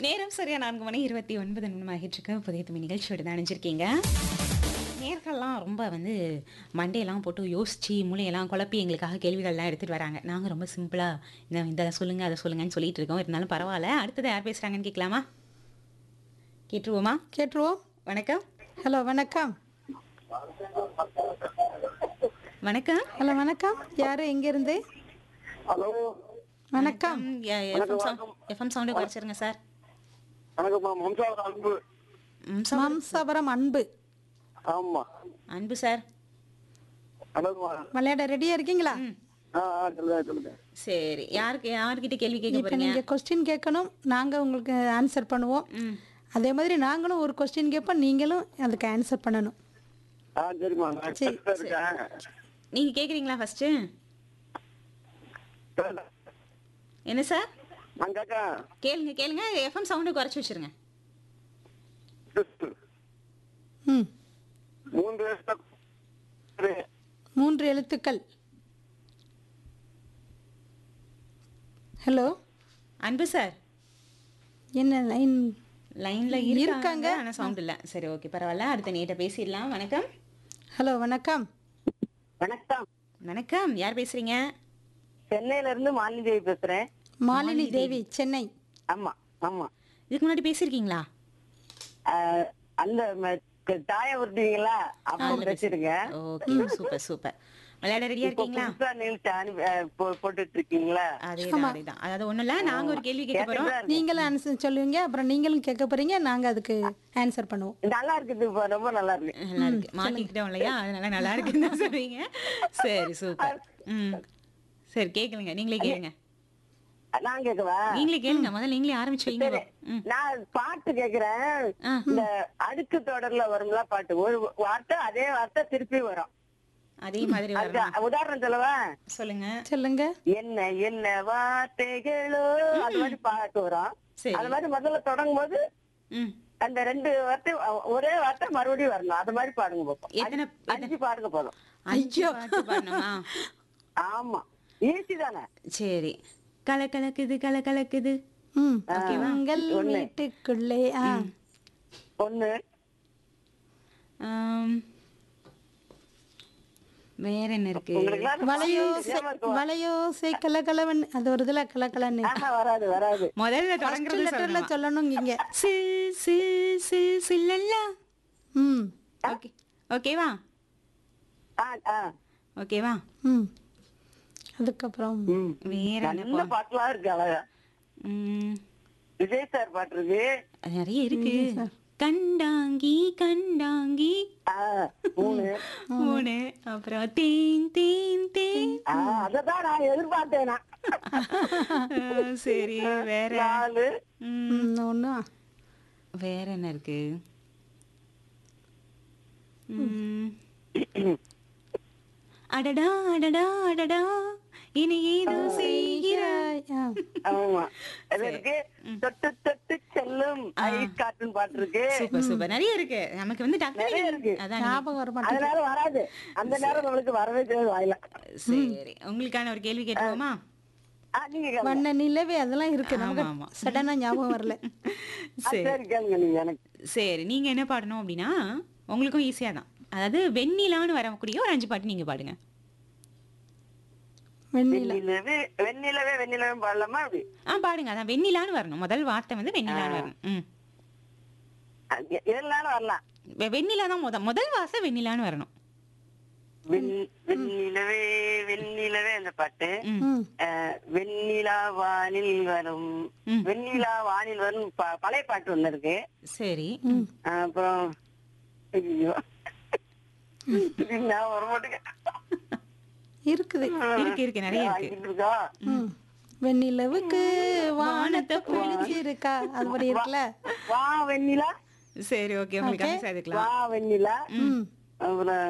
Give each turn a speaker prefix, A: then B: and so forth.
A: நேரம் சரியா நான்கு மணி இருபத்தி ஒன்பது நிமிடமாகிட்டு இருக்கு புதிய துணி நிகழ்ச்சியோட தான் அணிஞ்சிருக்கீங்க நேர்கள்லாம் ரொம்ப வந்து மண்டையெல்லாம் போட்டு யோசிச்சு மூளையெல்லாம் குழப்பி எங்களுக்காக கேள்விகள்லாம் எடுத்துகிட்டு வராங்க நாங்கள் ரொம்ப சிம்பிளாக இந்த இந்த சொல்லுங்கள் அதை சொல்லுங்கன்னு சொல்லிட்டு இருக்கோம் இருந்தாலும் பரவாயில்ல அடுத்தது யார் பேசுகிறாங்கன்னு கேட்கலாமா கேட்டுருவோமா
B: கேட்டுருவோம்
A: வணக்கம்
B: ஹலோ வணக்கம்
A: வணக்கம்
B: ஹலோ வணக்கம் யாரு எங்கேருந்து
C: ஹலோ
B: வணக்கம்
A: எஃப்எம் சவுண்ட் எஃப்எம் சவுண்டு குறைச்சிருங்க சார்
C: வணக்கம்மா மம்சாவோட அன்பு
A: ம், சவுண்ட்
B: மம்சாபுரம் அன்பு
C: ஆமா
A: அன்பு சார்
C: வணக்கம்மா
B: விளையாட ரெடியா இருக்கீங்களா
C: ஆ ஆ, சொல்லுங்க சொல்லுங்க
A: சரி யாருக்கு யார்கிட்ட கேள்வி கேட்க
B: இப்போ
A: போறீங்க
B: நீங்க கொஸ்டின் கேட்கணும் நாங்க உங்களுக்கு ஆன்சர் பண்ணுவோம்
A: ம்
B: அதே மாதிரி நாங்களும் ஒரு கொஸ்டின் கேட்போம் நீங்களும் அதுக்கு ஆன்சர் பண்ணணும்
C: ஆ சரிம்மா நான்
B: சரி,
C: கரெக்டா இருக்கேன்
A: நீங்க கேக்குறீங்களா ஃபர்ஸ்ட் என்ன சார்
C: நான் கேட்கேன்
A: கேளுங்க கேளுங்க எஃப்எம் சவுண்டு குறைச்சி வச்சிருங்க
B: ம்
C: மூன்று வருஷம்
B: மூன்று எழுத்துக்கள் ஹலோ
A: அன்பு சார்
B: என்ன லைன்
A: லைன்ல
B: இருக்காங்க.
A: இருக்காங்க ஆனா சவுண்ட் இல்ல சரி ஓகே பரவாயில்ல அடுத்த நீட்ட பேசிடலாம் வணக்கம்
B: ஹலோ வணக்கம்
D: வணக்கம்
A: வணக்கம் யார் பேசுறீங்க
D: சென்னையில இருந்து மாலினி தேவி பேசுறேன்
B: மாலினி தேவி சென்னை
D: ஆமா ஆமா
A: இதுக்கு முன்னாடி பேசியிருக்கீங்களா
D: ஆஹ் அந்த ம- க- தாயம் உருட்டுவீங்களா அப்ப பேசிருங்க
A: ஓகே சூப்பர் சூப்பர் விளையாட ரெடியா
D: இப்போ
A: இருக்கீங்களா
D: புதுசா நிகழ்ச்சி அனுப்பி- ஆஹ் போ- போட்டுட்டு இருக்கீங்களா
A: அதேதான் அதேதான் அதாவது ஒண்ணும் இல்ல நாங்க ஒரு கேள்வி கேட்க போறோம்
D: கேட்டுட்டுதான் இருக்கேன்.
B: நீங்களும் ஆன்சர் சொல்லுவீங்க அப்புறம் நீங்களும் கேட்க போறீங்க நாங்க அதுக்கு ஆன்சர் பண்ணுவோம்
D: நல்லா இருக்குது இப்ப ரொம்ப நல்லா இருக்கு
A: நல்லா இருக்கு மாட்டிக்கிட்டோம் இல்லையா அதனால நல்லா இருக்குன்னு தான் சொல்றீங்க சரி சூப்பர் ம் சரி கேக்குங்க நீங்களே கேளுங்க
D: நான் கேட்கவா
A: நீங்களே கேளுங்க முதல்ல நீங்களே ஆரம்பிச்சு வைங்க ம்
D: நான் பாட்டு கேக்குறேன்
A: ஆ.
D: இந்த அடுக்கு தொடர்ல வரும்ல பாட்டு ஒரு வார்த்தை அதே வார்த்தை திருப்பி வரும்
A: அதே மாதிரி
D: அதுக்கு
A: வரணும்
D: உதாரணம் சொல்லவா
A: சொல்லுங்க
B: சொல்லுங்க
D: என்ன என்ன வார்த்தைகளோ அது மாதிரி பாட்டு வரும்
A: சரி
D: அது மாதிரி முதல்ல தொடங்கும் போது
A: ம்
D: அந்த ரெண்டு வார்த்தை அ- ஒரே வார்த்தை மறுபடியும் வரணும் அது மாதிரி பாடுங்க பாப்போம்
A: எத்தனை
D: அஞ்சு பாடுங்க போதும்
A: அஞ்சு பாட்டு பாடணுமா
D: ஆமா ஈஸி தானே
A: சரி கல கலக்குது கல கலக்குது
B: ம் உங்கள் வீட்டுக்குள்ளே ஆ
D: ஒண்ணு
A: ஆம். வேற என்ன இருக்கு
D: உங்களுக்கு
B: வளையோசை வளையோசை கலகலவன் அது ஒரு இதுல கலகலன்னு
D: வராது வராது
A: முதல்ல தொடங்குறது
B: லெட்டர்ல சொல்லணும் இங்க
A: சில் சில் சில் சில்லல்லா
B: ம்
A: ஓகே ஓகேவா
D: ஆ, ஆ.
A: ஓகேவா
B: ம் அதுக்கப்புறம்
D: ம்.
A: வேற
D: நல்ல
A: என்னப்பா
D: பாட்டுலாம் இருக்கு அழகா
A: ம்,
D: விஜய் சார் பாட்டு இருக்கு
A: நிறைய இருக்கு கண்டாங்கி கண்டாங்கி
D: ஆ, மூணு
A: மூணு அப்புறம் தேன் தேன் தேன்
D: ஆ, அததான் நான் எதிர்பார்த்தேன் நான்.
A: ஆ, சரி வேற
D: நாலு
A: ம்,
B: ம், ஒண்ணு
A: வேற என்ன இருக்கு ம். அடடா அடடா அடடா இனி ஏதோ செய்கிறாய்
B: ஆ,
D: ஆமா அது இருக்கு தொட்டு தொட்டு செல்லும் ஐஸ் காட்டுன்னு பாட்டு இருக்கு
A: சூப்பர் சூப்பர் நிறைய இருக்கு நமக்கு வந்து
D: நிறைய
A: டக்குனு
D: இருக்கு.
A: அதான் நீங்க-
B: ஞாபகம் வர மாட்டேங்குது
D: அதனால வராது அந்த நேரம் நம்மளுக்கு வரவே செய்யாது வாயில
A: சரி உங்களுக்கான ஒரு கேள்வி கேட்டுவோமா
D: ஆ, நீங்க கேளுங்க.
B: வண்ண நிலவே அதெல்லாம் இருக்கு
A: ஆமா,
B: நமக்கு
A: ஆமா.
B: சடனா ஞாபகம் வரல
D: ஆ,
A: சரி
D: சரி கேளுங்க நீங்க எனக்கு
A: சரி நீங்க என்ன பாடணும் அப்படின்னா உங்களுக்கும் ஈஸியா தான் அதாவது வெண்ணிலான்னு வரக்கூடிய ஒரு அஞ்சு பாட்டு நீங்க பாடுங்க
B: வெண்ணில
D: வெண்ணிலவே வெண்ணிலவே வெண்ணிலவே பாடலாமா அப்படி
A: ஆ பாடுங்க அதான் வெண்ணிலான்னு வரணும் முதல் வார்த்தை வந்து வெண்ணிலான்னு வரணும் ம்
D: அது எதுனாலும் வரலாம்
A: வெ- வெண்ணிலா தான் முத முதல் வார்த்தை வெண்ணிலான்னு வரணும்
D: வெண்- வெண்ணிலவே வெண்ணிலவே அந்த பாட்டு
A: ம்
B: ம்
D: அஹ், வெண்ணிலா வானில் வரும்
A: ம்.
D: வெண்ணிலா வானில் வரும் ப- பழைய பாட்டு ஒண்ணு இருக்கு
A: சரி
B: ம்
D: அஹ், அப்புறம் ஐயோ நான் வர மாட்டேங்க
B: இருக்குது
A: இருக்கு இருக்கு நிறைய இருக்கு
D: இருக்கா
B: ம் வெண்ணிலவுக்கு வானத்தை பிடிச்சிருக்கா அது மாதிரி இருக்குல்ல
D: வா வெண்ணிலா
A: சரி ஓகே உங்களுக்கு ஆன்சர் அதுக்கலாம்
D: வா வெண்ணிலா
B: ம்
D: அப்புறம்